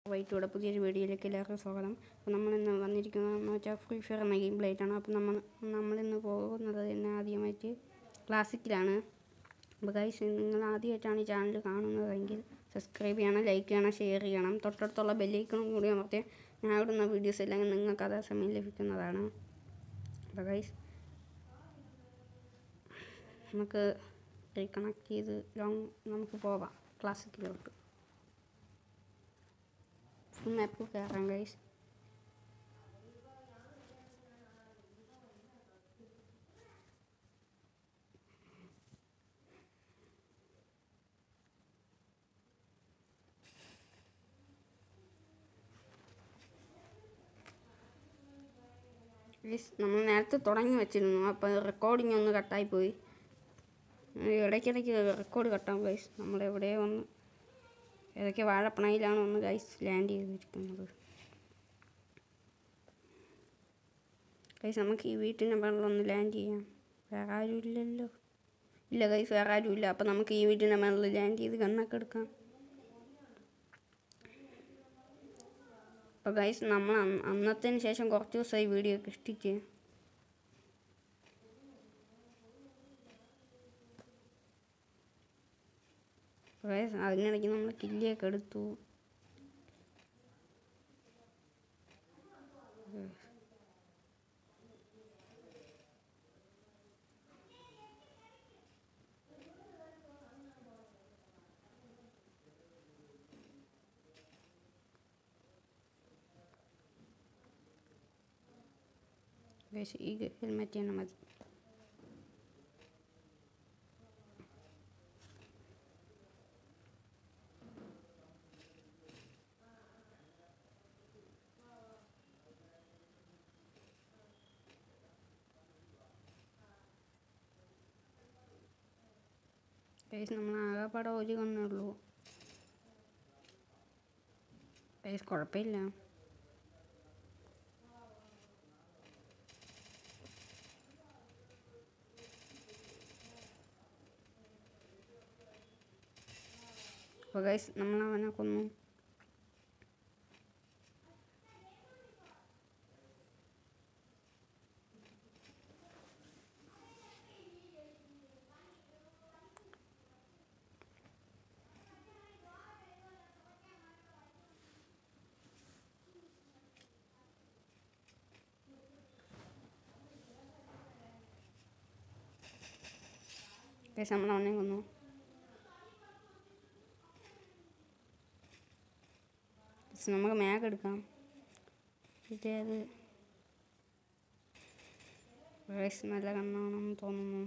വൈറ്റൂടെ പുതിയൊരു വീഡിയോയിലേക്ക് എല്ലാവർക്കും സ്വാഗതം അപ്പോൾ നമ്മളിന്ന് വന്നിരിക്കുന്നതെന്ന് വെച്ചാൽ ഫ്രീ ഫയർ എന്ന ഗെയിം പ്ലേ ആയിട്ടാണ് അപ്പോൾ നമ്മൾ നമ്മളിന്ന് പോകുന്നത് തന്നെ ആദ്യമായിട്ട് ക്ലാസിക്കിലാണ് അപ്പോൾ ഗൈസ് നിങ്ങൾ ആദ്യമായിട്ടാണ് ഈ ചാനൽ കാണുന്നതെങ്കിൽ സബ്സ്ക്രൈബ് ചെയ്യണം ലൈക്ക് ചെയ്യണം ഷെയർ ചെയ്യണം തൊട്ടടുത്തുള്ള ബെല്ലൈക്കണും കൂടി അമർത്തിയാൽ ഞാൻ ഇടുന്ന വീഡിയോസ് എല്ലാം നിങ്ങൾക്ക് അതേ സമയം ലഭിക്കുന്നതാണ് അപ്പോൾ ഗൈസ് നമുക്ക് റീകണക്ട് ചെയ്ത് ലോങ് നമുക്ക് പോവാം ക്ലാസിക്കിലോട്ട് ഫുൾ മാപ്പ് കയറാം ഗൈസ് ഗൈസ് നമ്മൾ നേരത്തെ തുടങ്ങി വെച്ചിരുന്നു അപ്പോൾ റെക്കോർഡിംഗ് ഒന്ന് കട്ടായി പോയി ഇടയ്ക്കിടയ്ക്ക് റെക്കോർഡ് കട്ടാവും ഗൈസ് നമ്മൾ എവിടെയോ ഒന്ന് ഏതൊക്കെ വാഴപ്പണയിലാണ് ഒന്ന് ഗൈസ് ലാൻഡ് ചെയ്തിരിക്കുന്നത് ഗൈസ് നമുക്ക് ഈ വീട്ടിൻ്റെ മുകളിലൊന്ന് ലാൻഡ് ചെയ്യാം വേറെ ആരും ഇല്ലല്ലോ ഇല്ല ഗൈസ് വേറെ ആരും ഇല്ല അപ്പോൾ നമുക്ക് ഈ വീട്ടിൻ്റെ മുകളിൽ ലാൻഡ് ചെയ്ത് കണ്ണൊക്കെ എടുക്കാം അപ്പോൾ ഗൈസ് നമ്മൾ അന്ന് അന്നത്തിന് ശേഷം കുറച്ച് ദിവസമായി വീഡിയോ ഒക്കെ ഇഷ്ടിച്ച് ഗൈസ് അതിനിടയ്ക്ക് നമ്മൾ കില്ലിയൊക്കെ എടുത്തു ഗൈസ് ഈ ഹെൽമെറ്റ് തന്നെ മതി ഗൈസ് നമ്മൾ ആകെപ്പാടെ ഒരു കണ്ണേ ഉള്ളൂ ഗൈസ് കുഴപ്പമില്ല അപ്പോൾ ഗൈസ് നമ്മൾ അവനെ കൊന്നു ഗൈസ് നമ്മൾ അവനെ കൊന്നു ഗൈസ് നമുക്ക് മാഗ് എടുക്കാം ഇതേത് ഗൈസ് നല്ല കണ്ണാണെന്ന് തോന്നുന്നു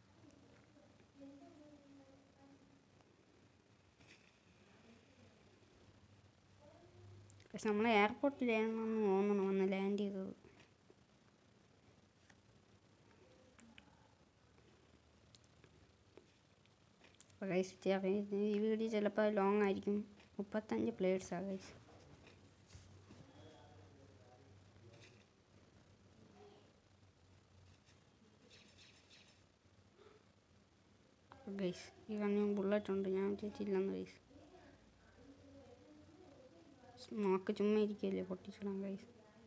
പക്ഷെ നമ്മൾ എയർപോർട്ടിലാണെന്ന് തോന്നണം വന്ന് ലാൻഡ് ചെയ്തത് അപ്പോൾ ഗൈസ് ചെറിയ ഈ വീഡിയോ ചിലപ്പോൾ ലോങ് ആയിരിക്കും മുപ്പത്തഞ്ച് പ്ലേയേഴ്സാണ് ഗൈസ് ഗൈസ് ഈ കണ്ണിയും ബുള്ളറ്റ് ഉണ്ട് ഞാൻ വിചാരിച്ചില്ലെന്ന് ഗൈസ് നോക്ക് ചുമ്മാ ഇരിക്കുകയല്ലേ പൊട്ടിച്ചിടാം ഗൈസ്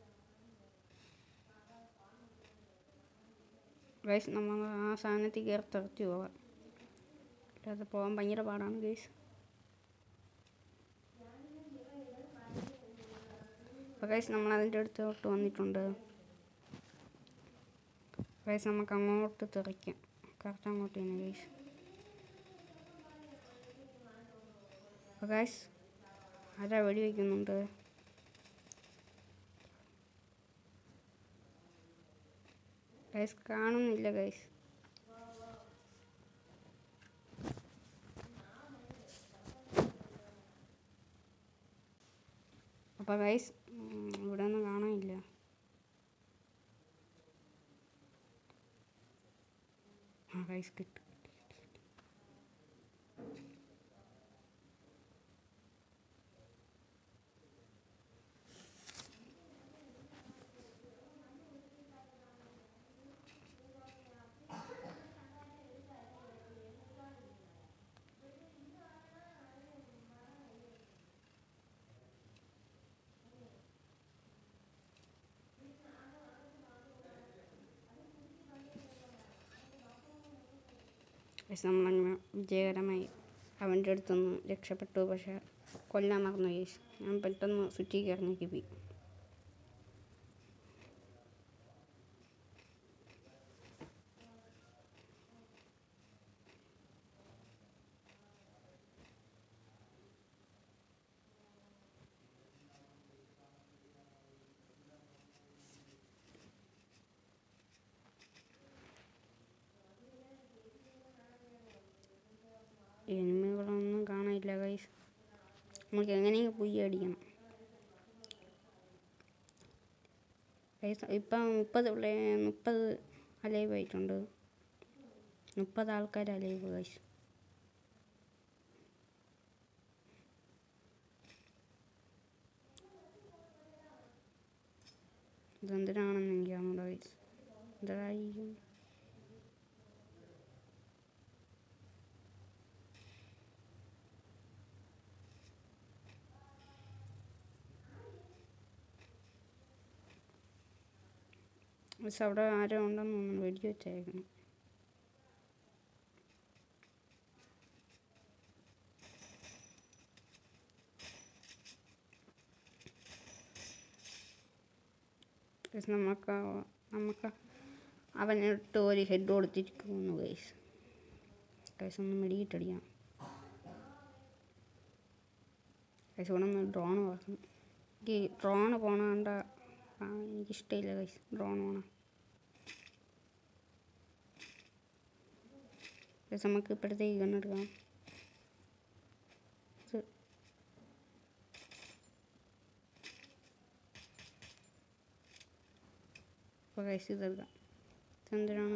ഗൈസ് നമ്മൾ ആ സാധനത്തിൽ കയറി തെറച്ചു പോകാം അല്ലാതെ പോകാൻ ഭയങ്കര പാടാണ് ഗൈസ് അപ്പോൾ ഗൈസ് നമ്മൾ അതിൻ്റെ അടുത്തോട്ട് വന്നിട്ടുണ്ട് ഗൈസ് നമുക്ക് അങ്ങോട്ട് തെറിക്കാം കറക്റ്റ് അങ്ങോട്ട് തന്നെ ഗൈസ് അപ്പോൾ ഗൈസ് ആരാ വെടി വയ്ക്കുന്നുണ്ട് ഗൈസ് കാണുന്നില്ല ഗൈസ് അപ്പോൾ ഗൈസ് ഇവിടെ ഒന്നും കാണാനില്ല ആ ഗൈസ് കിട്ടും പക്ഷെ നമ്മളങ്ങനെ വിജയകരമായി അവൻ്റെ അടുത്തുനിന്ന് രക്ഷപ്പെട്ടു പക്ഷെ കൊല്ലാൻ മറന്നു കേസ് ഞാൻ പെട്ടെന്ന് സ്വിച്ചിൽ കയറി പോയി എനിമികളൊന്നും കാണാനില്ല ഗൈസ് നമുക്ക് എങ്ങനെയെങ്കിലും പുയ്യ അടിക്കണം ഗൈസ് ഇപ്പം മുപ്പത് പിള്ളേ മുപ്പത് അലൈവ് ആയിട്ടുണ്ട് മുപ്പത് ആൾക്കാർ അലൈവ് ഗൈസ് ഇതെന്തിനാണെന്ന് എനിക്ക് അറിഞ്ഞൂടാ ഗൈസ് എന്തായിരിക്കും പക്ഷെ അവിടെ ആരോ ഉണ്ടെന്ന് തോന്നുന്നു വെടി വെച്ചേക്കണം പക്ഷെ നമുക്ക് നമുക്ക് അവനിട്ട് ഒരു ഹെഡ് കൊടുത്തിരിക്കുന്നു ഗൈസ് ഗൈസ് ഒന്ന് മെടിയിട്ടടിക്കാം ഗൈസ് ഇവിടെ നിന്ന് ഡ്രോൺ പറക്കും എനിക്ക് ഡ്രോണ് പോണ കണ്ട ആ, എനിക്കിഷ്ടമില്ല ഗൈസ് ഡ്രോൺ പോണം ഗൈസ് നമുക്ക് ഇപ്പോഴത്തേക്ക് ഗണ്ണെടുക്കാം ഇത് ഇപ്പോൾ ഗൈസ് ഇതെടുക്കാം ഇതെന്തിനാണ്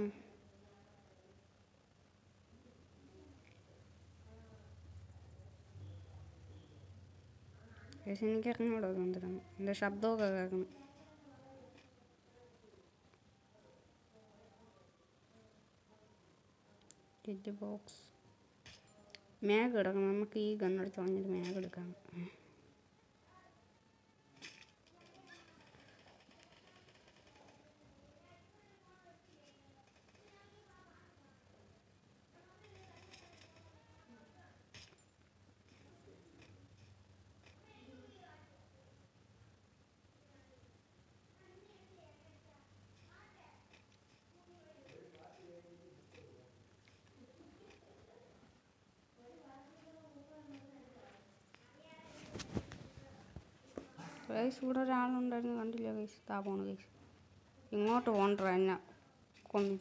ഗൈസ് എനിക്ക് അറിഞ്ഞൂടാ ഇതെന്തിനാണ് എൻ്റെ ശബ്ദമൊക്കെ കേൾക്കണം കിറ്റ് ബോക്സ് മാഗ് എടുക്കണം നമുക്ക് ഈ ഗണ്ണെടുത്ത് കളഞ്ഞിട്ട് മാഗ് എടുക്കാം ഗൈസ് ഇവിടെ ഒരാളുണ്ടായിരുന്നു കണ്ടില്ല ഗൈസ് താ പോണു ഗൈസ് ഇങ്ങോട്ട് പോകണ്ട എന്നെ കൊന്നു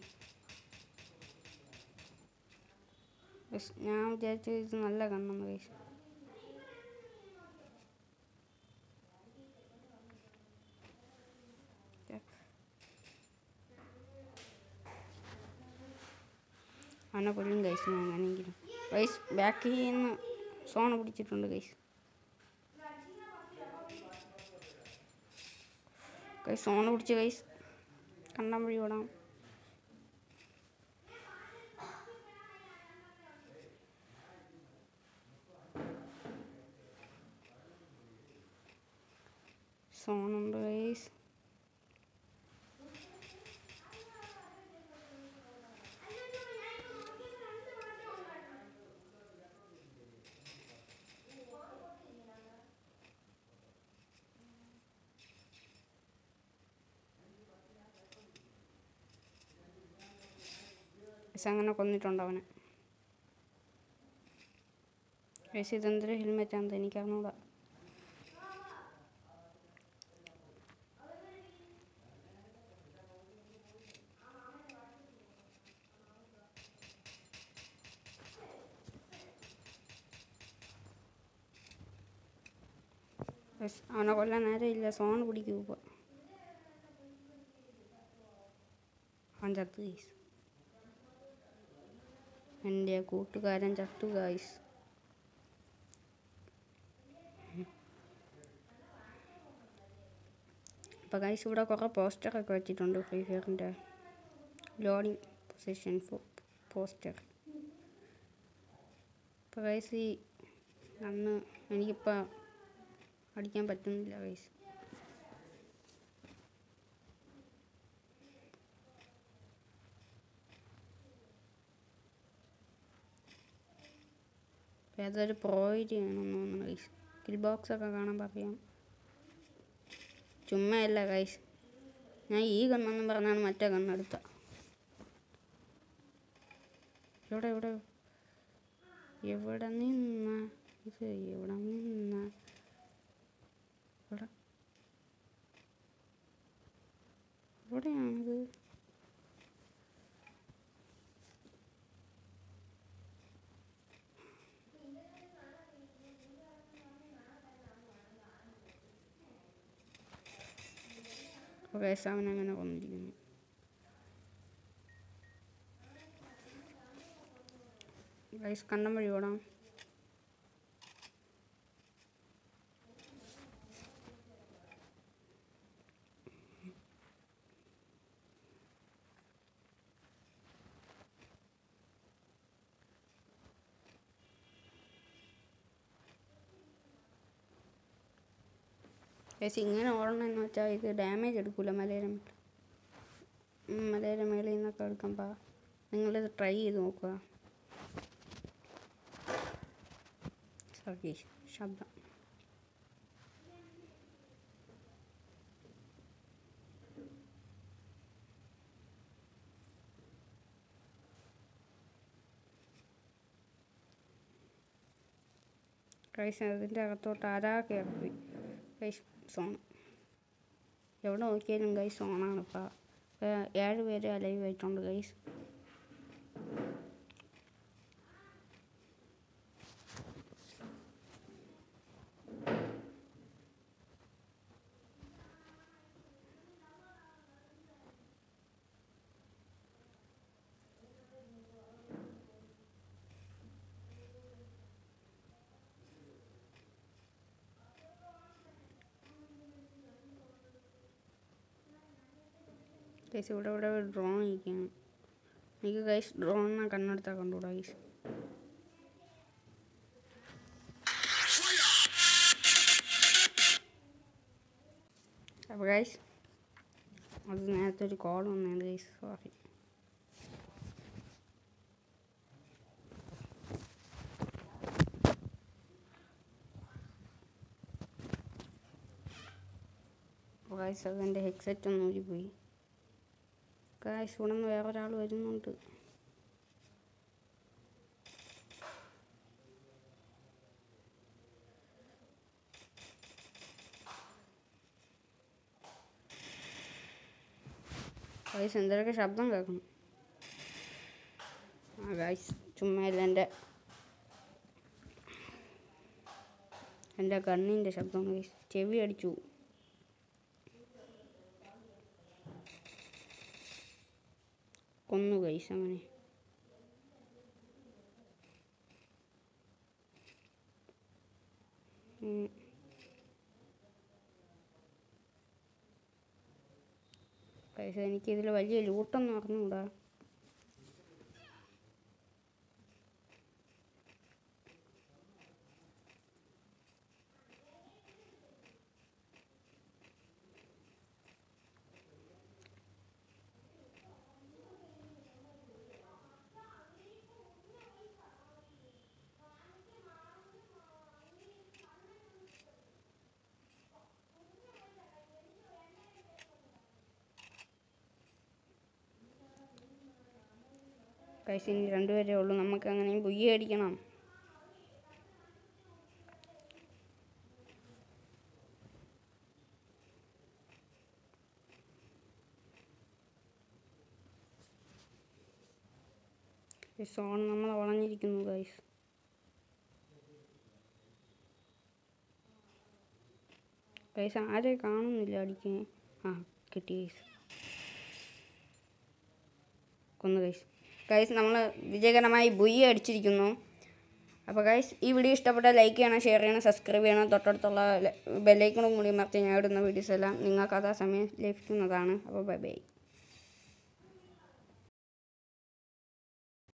ഗൈസ് ഞാൻ വിചാരിച്ചു ഇത് നല്ല കണ്ണെന്ന് ഗൈസ് അവനെ കൊല്ലും ഗൈസ് ഞാൻ അങ്ങനെയെങ്കിലും ഗൈസ് ബാക്കിൽ നിന്ന് സോണ പിടിച്ചിട്ടുണ്ട് ഗൈസ് ഗൈസ് സോണ പിടിച്ച് ഗൈസ് കണ്ടാൻ വഴി ഓടാം സോണുണ്ട് ഗൈസ് ഗൈസ് അങ്ങനെ കൊന്നിട്ടുണ്ട് അവനെ ഗൈസ് ഇതെന്തൊരു ഹെൽമെറ്റാണെന്ന് എനിക്ക് അറിഞ്ഞൂടാ ഗൈസ് അവനെ കൊല്ലാൻ നേരമില്ല സോൺ പിടിക്കും ഇപ്പോൾ അവൻ ചത്തു ഗൈസ് എൻ്റെ കൂട്ടുകാരൻ ചത്തു ഗൈസ് അപ്പോൾ ഗൈസ് ഇവിടെ കുറേ പോസ്റ്ററൊക്കെ വെച്ചിട്ടുണ്ട് ഫ്രീ ഫയറിൻ്റെ ലോഡിങ് പൊസിഷൻ ഫോർ പോസ്റ്റർ അപ്പോൾ ഗൈസ് ഈ അന്ന് എനിക്കിപ്പോൾ അടിക്കാൻ പറ്റുന്നില്ല ഗൈസ് അപ്പോൾ അതൊരു പ്രൊവൈഡ് ചെയ്യണമെന്ന് തോന്നുന്നു ഗൈസ് കിൽ ബോക്സ് ഒക്കെ കാണാൻ പറയാം ചുമ്മാ അല്ല ഗൈസ് ഞാൻ ഈ കണ്ണെന്നും പറഞ്ഞാണ് മറ്റേ കണ്ണെടുത്ത എവിടെ എവിടെ എവിടെ നിന്ന ഇത് എവിടെ നിന്ന എവിടെ എവിടെയാണിത് ഓക്കെ അവൻ അങ്ങനെ കൊന്നിരിക്കുന്നു ഗൈസ് കണ്ടം വഴി ഓടാം ഗൈസ് ഇങ്ങനെ ഓടണമെന്ന് വെച്ചാൽ ഇത് ഡാമേജ് എടുക്കൂല മലയുടെ മേൽ ഉം, മലയുടെ മേളിൽ നിന്നൊക്കെ എടുക്കുമ്പോൾ നിങ്ങളിത് ട്രൈ ചെയ്ത് നോക്കുക സോറി ശബ്ദം കൈസ് അതിൻ്റെ അകത്തോട്ട് ആരാ കയറി കൈസ് സോൺ എവിടെ നോക്കിയാലും ഗൈസ് ഓണാണ് ഇപ്പോൾ ഏഴ് പേര് ലൈവ് ആയിട്ടുണ്ട് ഗൈസ് ഗൈസ് ഇവിടെ ഇവിടെ ഒരു ഡ്രോൺ ഇരിക്കുകയാണ് എനിക്ക് ഗൈസ് ഡ്രോണിനെ കണ്ണെടുത്താൽ കണ്ടുകൂടാ ഗൈസ് അപ്പോൾ ഗൈസ് അത് നേരത്തെ ഒരു കോൾ വന്നതാണ് ഗൈസ് സോറി ഗൈസ് അതെൻ്റെ ഹെഡ്സെറ്റ് ഒന്ന് ഊരിപ്പോയി ഗൈസ് ഇവിടെ നിന്ന് വേറൊരാൾ വരുന്നുണ്ട് ഗൈസ് എന്തൊക്കെ ശബ്ദം കേൾക്കണം ആ ഗൈസ് ചുമ്മാ ഇല്ല എൻ്റെ എൻ്റെ കണ്ണിൻ്റെ ശബ്ദം ഗൈസ് ചെവി അടിച്ചു കൊന്നു ഗൈസ് അങ്ങനെ ഉം. ഗൈസ് എനിക്കിതിൽ വലിയ ലൂട്ടൊന്നും അറിഞ്ഞൂടാ ഗൈസ് ഇനി രണ്ടുപേരേ ഉള്ളൂ നമുക്ക് അങ്ങനെയും പൊയ്യ അടിക്കണം സോൺ നമ്മൾ വളഞ്ഞിരിക്കുന്നു ഗൈസ് ഗൈസ് ആരെ കാണുന്നില്ല അടിക്കാൻ ആ കിട്ടി ഗൈസ് കൊന്നു ഗൈസ് ഗൈസ് നമ്മൾ വിജയകരമായി ബുയ്യ അടിച്ചിരിക്കുന്നു അപ്പോൾ ഗൈസ് ഈ വീഡിയോ ഇഷ്ടപ്പെട്ടാൽ ലൈക്ക് ചെയ്യണം ഷെയർ ചെയ്യണം സബ്സ്ക്രൈബ് ചെയ്യണം തൊട്ടടുത്തുള്ള ബെല്ലൈക്കണും കൂടി അമർത്തി ഞാൻ ഇടുന്ന വീഡിയോസ് എല്ലാം നിങ്ങൾക്ക് അതാ സമയം ലഭിക്കുന്നതാണ് അപ്പോൾ ബൈ ബൈ